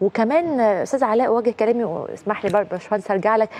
وكمان آه، استاذ علاء وجه كلامي واسمح لي برضه يا باشمهندس ارجع لك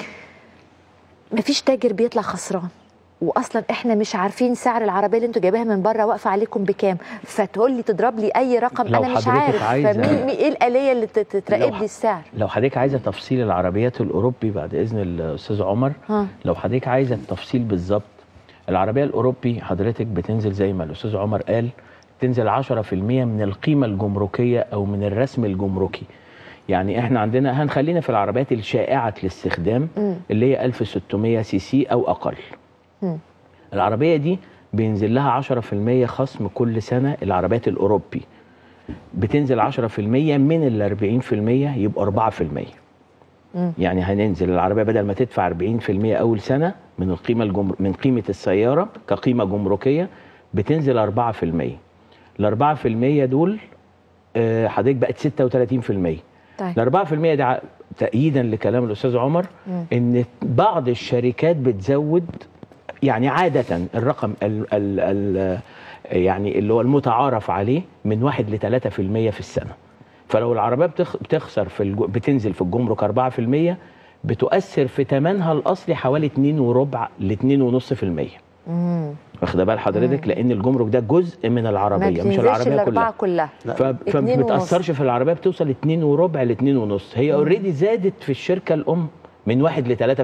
مفيش تاجر بيطلع خسران واصلا احنا مش عارفين سعر العربيه اللي انتوا جايباها من بره واقفه عليكم بكام فتقول لي تضرب لي اي رقم لو انا مش حضرتك عارف عايزة- فمين مين- ايه الاليه اللي تت- تراقب لو لي السعر لو حضرتك عايزه تفصيل العربيات الاوروبي بعد اذن الاستاذ عمر ها لو حضرتك عايزه التفصيل بالظبط العربيه الاوروبي حضرتك بتنزل زي ما الاستاذ عمر قال تنزل 10% من القيمه الجمركيه او من الرسم الجمركي يعني احنا عندنا هنخلينا في العربيات الشائعه الاستخدام مم. اللي هي 1600 سي سي او اقل مم. العربيه دي بينزل لها 10% خصم كل سنه العربيات الاوروبي بتنزل 10% من ال 40% يبقى 4% مم. يعني هننزل العربيه بدل ما تدفع 40% اول سنه من القيمه الجمر... من قيمه السياره كقيمه جمركيه بتنزل 4% ال 4% دول آه، حضرتك بقت 36% طيب ال 4% ده ع- تأييدا لكلام الأستاذ عمر مم. إن بعض الشركات بتزود يعني عادة الرقم ال ال ال يعني اللي هو المتعارف عليه من 1 ل 3% في السنة فلو العربية بتخ بتخسر في الج... بتنزل في الجمرك 4% بتؤثر في ثمنها الأصلي حوالي 2 وربع ل 2.5% مم. واخده بال حضرتك لأن الجمرك ده جزء من ما العربية مش بتنزلش العربية كلها الاربعه كلها ف- اتنين فما بتاثرش في العربيه بتوصل 2 وربع ل 2 ونص هي اوريدي زادت في الشركه الام من 1 ل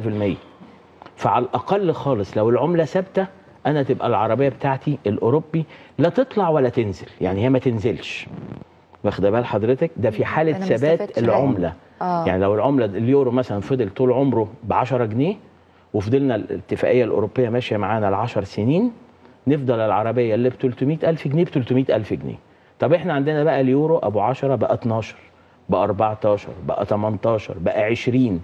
3% فعلى الاقل خالص لو العمله ثابته انا تبقى العربيه بتاعتي الاوروبي لا تطلع ولا تنزل يعني هي ما تنزلش واخده بال حضرتك ده في حاله أنا ما ثبات استفدتش العمله آه. يعني لو العمله اليورو مثلا فضل طول عمره ب 10 جنيه وفضلنا الاتفاقيه الاوروبيه ماشيه معانا ل 10 سنين نفضل العربيه اللي ب 300000 جنيه ب 300000 جنيه طب احنا عندنا بقى اليورو ابو 10 بقى 12 بقى 14 بقى 18 بقى 20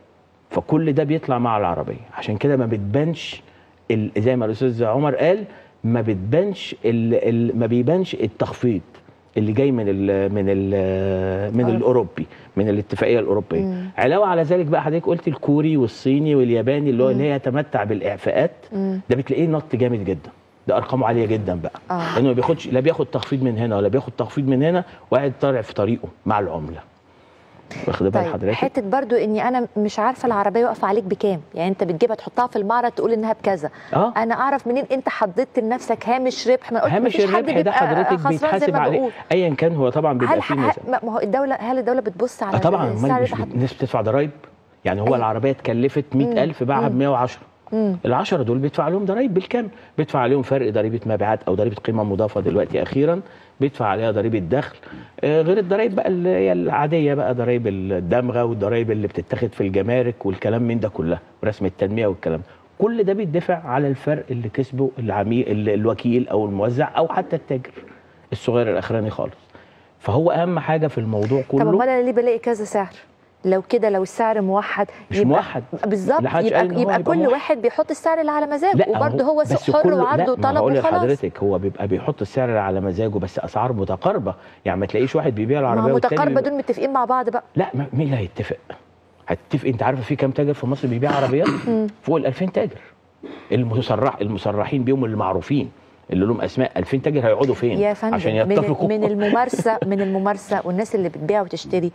فكل ده بيطلع مع العربيه عشان كده ما بتبانش ال- زي ما الاستاذ عمر قال ما بتبانش ال ال ما بيبانش التخفيض اللي جاي من ال من ال من أوروبي. الاوروبي من الاتفاقيه الاوروبيه مم. علاوه على ذلك بقى حضرتك قلت الكوري والصيني والياباني اللي هو اللي هي يتمتع بالاعفاءات مم. ده بتلاقيه نط جامد جدا ده ارقامه عاليه جدا بقى آه. لانه ما بياخدش لا بياخد تخفيض من هنا ولا بياخد تخفيض من هنا وقاعد طالع في طريقه مع العمله واخد بال طيب حضرتك حته برضو اني انا مش عارفه العربيه واقفه عليك بكام يعني انت بتجيبها تحطها في المعرض تقول انها بكذا اه انا اعرف منين انت حددت لنفسك هامش ربح ما قلت هامش مفيش حد الربح ده بيبقى حضرتك خسران زي بيتحاسب ما عليه بقول. ايا كان هو طبعا بيبقى هل فيه ح- ميزان ما ما هو الدوله هل الدوله بتبص على آه طبعا السعر امال اللي مش حط- الناس بتدفع ضرايب يعني هو أيوة. العربيه اتكلفت 100000 باعها ب 110 مم. ال 10 دول بيدفع عليهم ضرايب بالكامل بيدفع عليهم فرق ضريبه مبيعات او ضريبه قيمه مضافه دلوقتي اخيرا بيدفع عليها ضريبه دخل آه، غير الضرايب بقى اللي هي العاديه بقى ضرايب الدمغه والضرايب اللي بتتاخد في الجمارك والكلام من ده كلها ورسم التنميه والكلام كل ده بيدفع على الفرق اللي كسبه العميل ال- الوكيل او الموزع او حتى التاجر الصغير الاخراني خالص فهو اهم حاجه في الموضوع طب كله امال انا ليه بلاقي كذا سعر لو كده لو السعر موحد مش يبقى موحد. بالظبط لا حدش يبقى, قال إن هو يبقى يبقى كل موحد. واحد بيحط السعر اللي على مزاجه وبرضه هو بس سوق حر كله- وعرض لا، ما وطلب هقول وخلاص لحضرتك هو بيبقى بيحط السعر اللي على مزاجه بس اسعار متقاربه يعني ما تلاقيش واحد بيبيع ما العربيه هو والتاني متقاربه بيبيع- دول متفقين مع بعض بقى لا ما- مين اللي هيتفق؟ هتتفق انت عارفه في كام تاجر في مصر بيبيع عربيات؟ فوق ال 2000 تاجر المصرح المصرحين بيهم اللي معروفين اللي لهم اسماء 2000 تاجر هيقعدوا فين؟ يا فندم عشان من, يتفقوا من الممارسه من الممارسه والناس اللي بتبيع وتشتري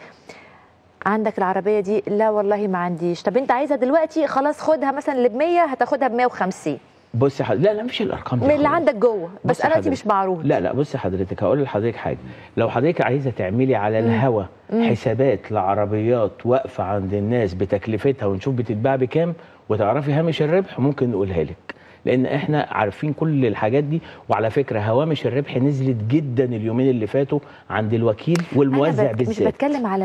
عندك العربيه دي لا والله ما عنديش طب انت عايزها دلوقتي خلاص خدها مثلا اللي ب 100 هتاخدها ب 150 بص حضرتك لا لا مش الارقام دي من اللي خالص. عندك جوه بس بص انا دي حضرتك. مش معروض لا لا بص حضرتك هقول لحضرتك حاجه لو حضرتك عايزه تعملي على الهوا حسابات لعربيات واقفه عند الناس بتكلفتها ونشوف بتتباع بكام وتعرفي هامش الربح ممكن نقولها لك لان احنا عارفين كل الحاجات دي وعلى فكره هوامش الربح نزلت جدا اليومين اللي فاتوا عند الوكيل أنا والموزع بت- مش بالذات بتكلم على